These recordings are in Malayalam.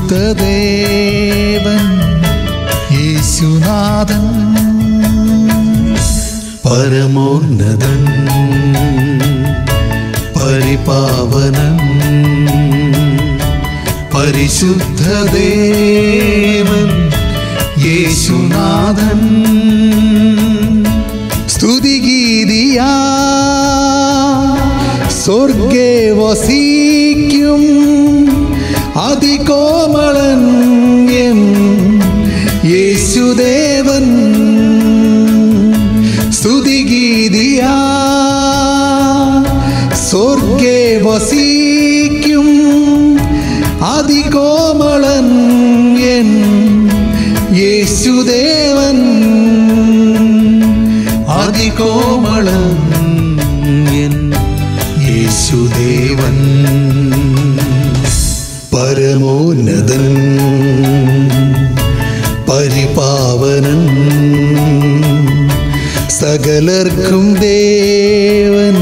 പരിശുദ്ധദേവൻ യേശുനാഥൻ പരമോന്നതൻ പരിപാവനൻ പരിശുദ്ധദേവൻ യേശുനാഥൻ സ്തുതിഗീതിയാ സ്വർഗേ വസിക്കും അതികോമളൻ എൻ യേശുദേവൻ സ്തുതിഗീതിയാ സ്വർഗേ വസിക്കും അതികോമളൻ എൻ യേശുദേവൻ അതികോമളൻ എൻ യേശുദേവൻ പരമോന്നതൻ പരിപാവനൻ സകലർക്കും ദേവൻ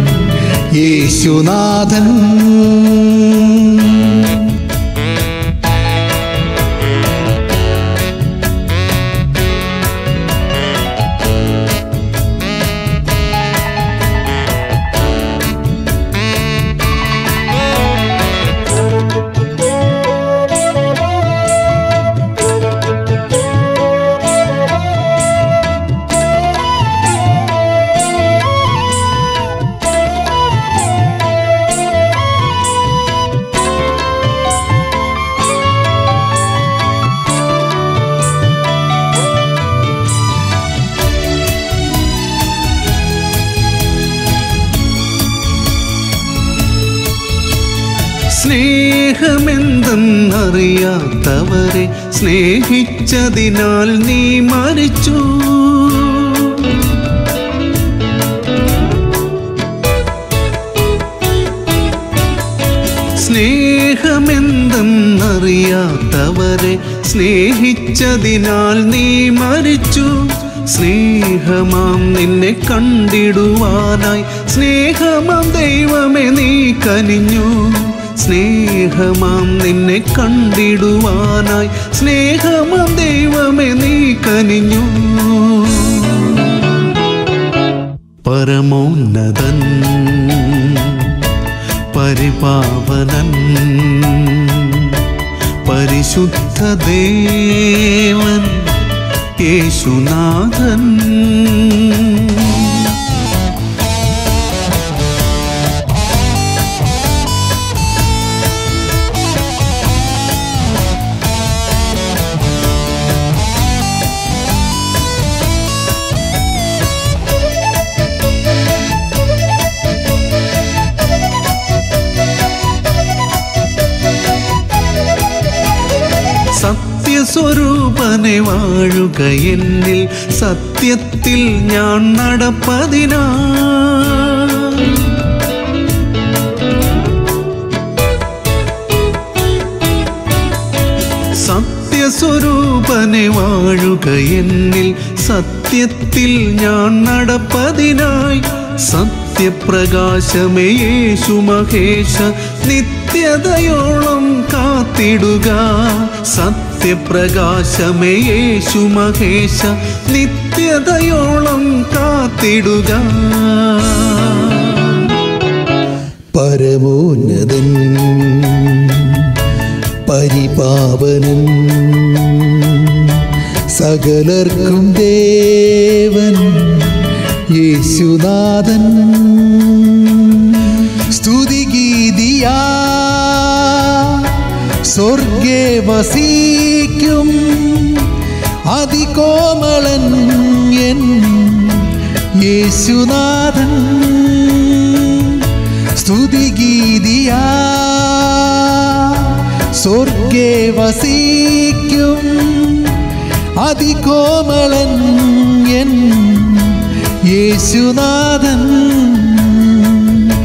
യേശുനാഥൻ സ്നേഹമെന്തെന്നറിയാത്തവരെ സ്നേഹിച്ചതിനാൽ നീ മരിച്ചു സ്നേഹമെന്തെന്നറിയാത്തവരെ സ്നേഹിച്ചതിനാൽ നീ മരിച്ചു സ്നേഹമാം നിന്നെ കണ്ടിടുവാനായി സ്നേഹമാം ദൈവമേ നീ കനിഞ്ഞു സ്നേഹമാം നിന്നെ കണ്ടിടുവാനായി സ്നേഹമാം ദൈവമേ നീ കനിഞ്ഞു പരമോന്നതൻ പരിപാവനൻ പരിശുദ്ധദേവൻ യേശുനാഥൻ സത്യസ്വരൂപനെ വാഴുക എന്നിൽ സത്യത്തിൽ ഞാൻ നടപ്പതിനാ സത്യസ്വരൂപനെ വാഴുക എന്നിൽ സത്യത്തിൽ ഞാൻ നടപ്പതിനായി സത്യപ്രകാശമേ യേശു മഹേശ നിത്യതയോളം കാത്തിടുക സത്യപ്രകാശമേ യേശു മഹേശ നിത്യതയോളം കാത്തിടുക പരമോന്നതൻ പരിപാവനൻ സകലർക്കും ദേവൻ യേശുനാഥൻ സ്തുതിഗീതിയാ സ്വർഗേ വസിക്കും അതികോമളൻ എൻ യേശുനാഥൻ സ്തുതിഗീതിയാ സ്വർഗേ വസിക്കും അതികോമളൻ എൻ യേശുനാഥൻ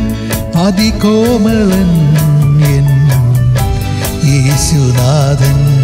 അതികോമളൻ എൻ യേശുനാഥൻ